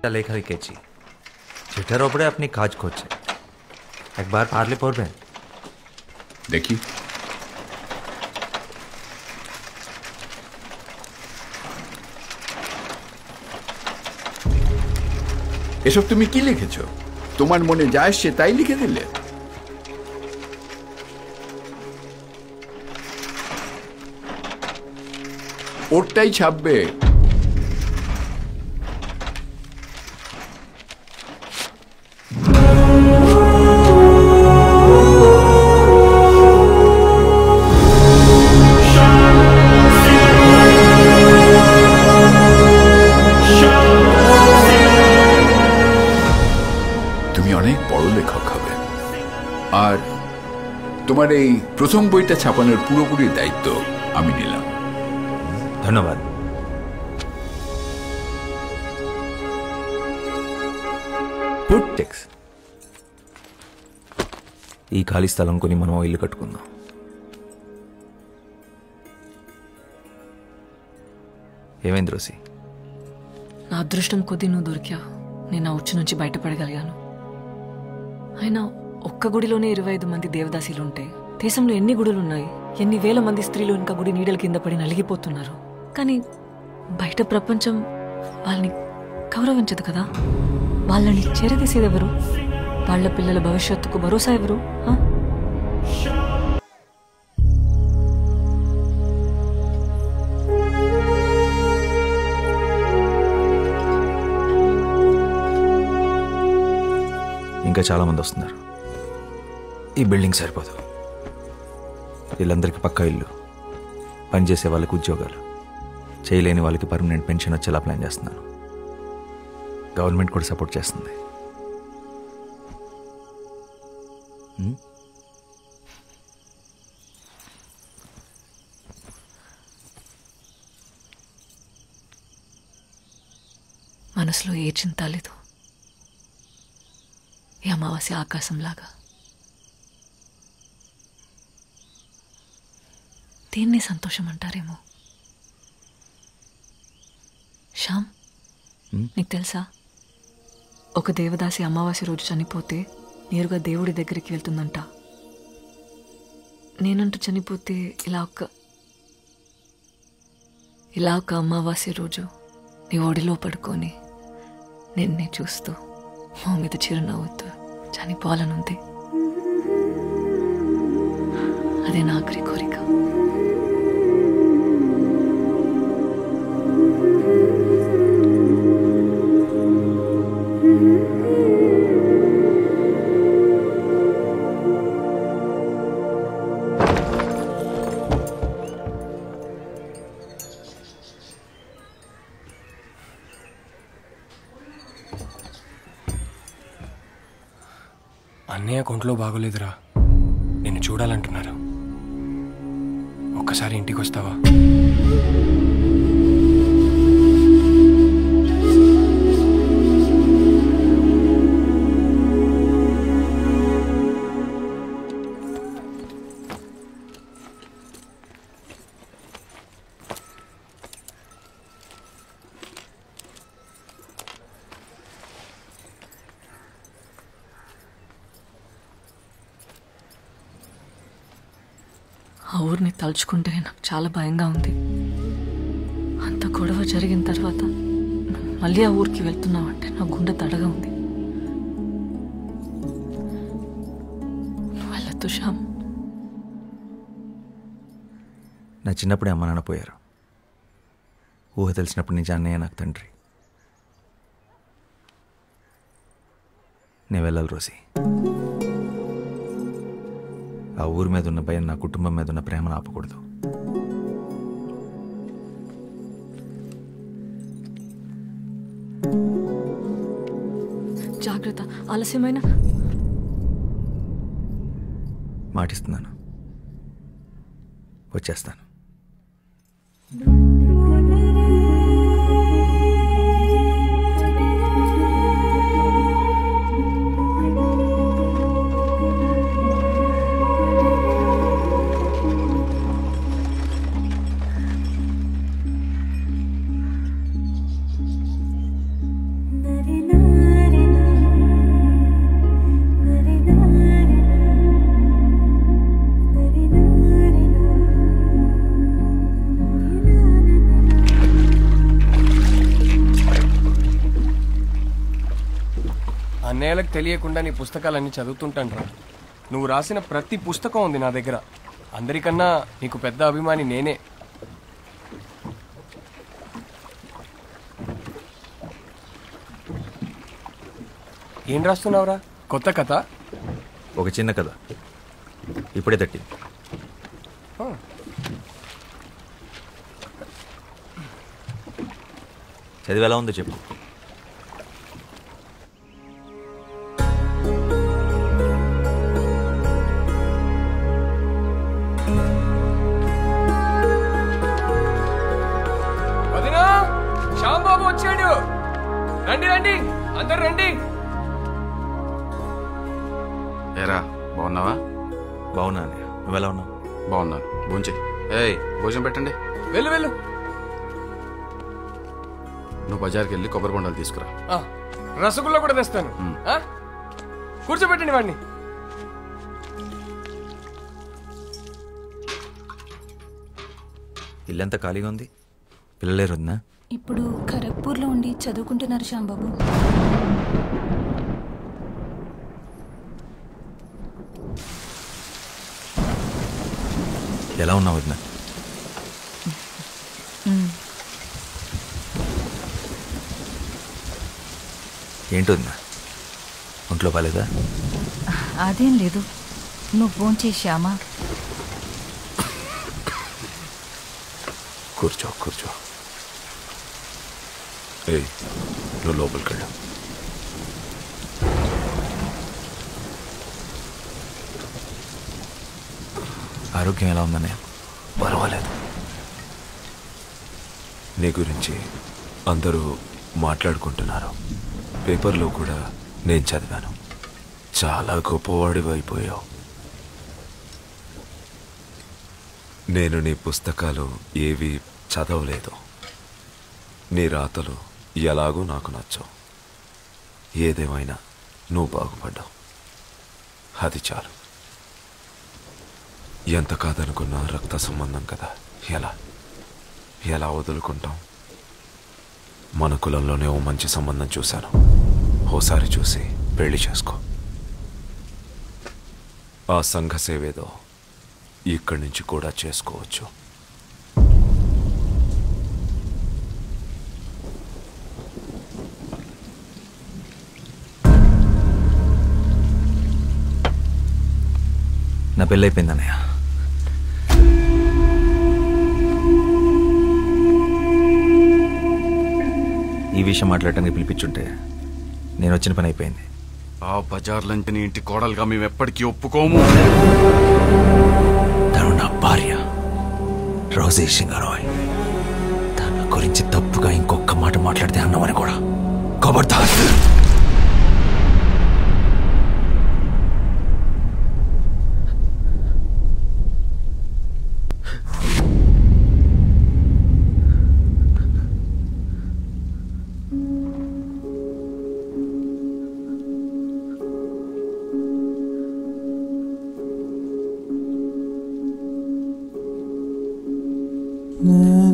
লেখা লিখেছি সেটার ওপরে আপনি কাজ করছেন একবার পারলে পড়বেন দেখি এসব তুমি কি লিখেছো তোমার মনে যা আসছে তাই লিখে দিলে ওরটাই ছাপবে তুমি অনেক বড় লেখক হবে আর তোমার এই প্রথম বইটা ছাপানোর পুরোপুরি দায়িত্ব আমি নিলাম ধন্যবাদ టెక్స్ ఈ ఖాళీ స్థలం కొని మనం ఓ ఇల్లు కట్టుకుందాం ఏమైంది రోసి నా అదృష్టం కొద్దీ నువ్వు దొరికావు నేను ఆ ఉచ్చు నుంచి బయటపడగలిగాను అయినా ఒక్క గుడిలోనే ఇరవై ఐదు మంది దేవదాసీలు ఉంటే దేశంలో ఎన్ని గుడులు ఉన్నాయి ఎన్ని వేల మంది స్త్రీలు ఇంకా గుడి నీడల కింద పడి నలిగిపోతున్నారు కానీ బయట ప్రపంచం వాళ్ళని గౌరవించదు కదా వాళ్ళని చేరదీసేదెవరు వాళ్ళ పిల్లల భవిష్యత్తుకు భరోసా ఎవరు ఆ? ఇంకా చాలా మంది వస్తున్నారు ఈ బిల్డింగ్ సరిపోదు వీళ్ళందరికీ పక్కా ఇల్లు పనిచేసే వాళ్ళకి ఉద్యోగాలు చేయలేని వాళ్ళకి పర్మనెంట్ పెన్షన్ వచ్చేలా ప్లాన్ చేస్తున్నాను గవర్నమెంట్ కూడా సపోర్ట్ చేస్తుంది హ్మ్? మనసులో ఏ చింత లేదు ఈ అమావాస్య ఆకాశంలాగా దీన్ని సంతోషం అంటారేమో శ్యామ్ నీకు తెలుసా ఒక దేవదాసి అమావాస్య రోజు చనిపోతే నేరుగా దేవుడి దగ్గరికి వెళ్తుందంట నేనంటూ చనిపోతే ఇలా ఒక ఇలా ఒక అమావాస్య రోజు నీ ఒడిలో పడుకొని నిన్నే చూస్తూ మా మీద చిరునవ్వుతూ చనిపోవాలనుంది అదే నా ఆఖరి కోరిక అన్నయ్య కొంట్లో బాగోలేదురా నిన్ను చూడాలంటున్నారు ఒక్కసారి ఇంటికి వస్తావా ఆ ఊరిని తలుచుకుంటే నాకు చాలా భయంగా ఉంది అంత గొడవ జరిగిన తర్వాత నువ్వు మళ్ళీ ఆ ఊరికి వెళ్తున్నావు అంటే నా గుండె తడగా ఉంది నువ్వు వెళ్ళొద్దు శ్యామ్ నా చిన్నప్పుడే అమ్మ నాన్న పోయారు ఊహ తెలిసినప్పటి నుంచి అన్నయ్య నాకు తండ్రి నేను వెళ్ళాలి రోసి ఆ ఊరి మీద ఉన్న భయం నా కుటుంబం మీద ఉన్న ప్రేమను ఆపకూడదు జాగ్రత్త ఆలస్యమైన మాటిస్తున్నాను వచ్చేస్తాను Let it అన్నయ్యలకు తెలియకుండా నీ పుస్తకాలన్నీ చదువుతుంటాను రా నువ్వు రాసిన ప్రతి పుస్తకం ఉంది నా దగ్గర అందరికన్నా నీకు పెద్ద అభిమాని నేనే ఏం రాస్తున్నావురా కొత్త కథ ఒక చిన్న కథ ఇప్పుడే తట్టి చదివి ఎలా ఉందో చెప్పు వదినా శ్యాంబాబు వచ్చాడు రండి రండి అందరు రండి ఏరా బాగున్నావా బాగున్నా అన్నయ్య నువ్వు ఎలా ఉన్నావు బాగున్నాను భోంచే ఏయ్ భోజనం పెట్టండి వెళ్ళు వెళ్ళు నువ్వు బజార్కి వెళ్ళి కొబ్బరి బొండాలు తీసుకురా ఆ, రసగుల్లా కూడా తెస్తాను ఆ? కూర్చోబెట్టండి వాడిని ఇల్లంతా ఖాళీగా ఉంది పిల్లలేరు వదినా ఇప్పుడు ఖరగ్పూర్లో ఉండి చదువుకుంటున్నారు శ్యాంబాబు ఎలా ఉన్నావు వదినా ఏంటి వదినా ఒంట్లో బాలేదా అదేం లేదు నువ్వు ఫోన్ చేశామా కూర్చో కూర్చో ఏయ్ నువ్వు లోపలికి వెళ్ళు ఆరోగ్యం ఎలా ఉందన్నయ్య పర్వాలేదు నీ గురించి అందరూ మాట్లాడుకుంటున్నారు పేపర్లో కూడా నేను చదివాను చాలా గొప్పవాడివి అయిపోయావు నేను నీ పుస్తకాలు ఏవి చదవలేదు నీ రాతలు ఎలాగో నాకు నచ్చవు ఏదేమైనా నువ్వు బాగుపడ్డావు అది చాలు ఎంత కాదనుకున్నా రక్త సంబంధం కదా ఎలా ఎలా వదులుకుంటాం మన కులంలోనే ఓ మంచి సంబంధం చూశాను ఓసారి చూసి పెళ్లి చేసుకో ఆ సంఘ సేవేదో ఇక్కడి నుంచి కూడా చేసుకోవచ్చు నా పెళ్ళి అయిపోయింది అన్నయ్య ఈ విషయం మాట్లాడటానికి పిలిపించుంటే నేను వచ్చిన పని అయిపోయింది ఆ బజార్లంటే నీ ఇంటి కోడలుగా మేము ఎప్పటికీ ఒప్పుకోము తను నా భార్య రోజే సింగరాయ్ తన గురించి తప్పుగా ఇంకొక మాట మాట్లాడితే అన్నామని కూడా కబడ్దార్ నా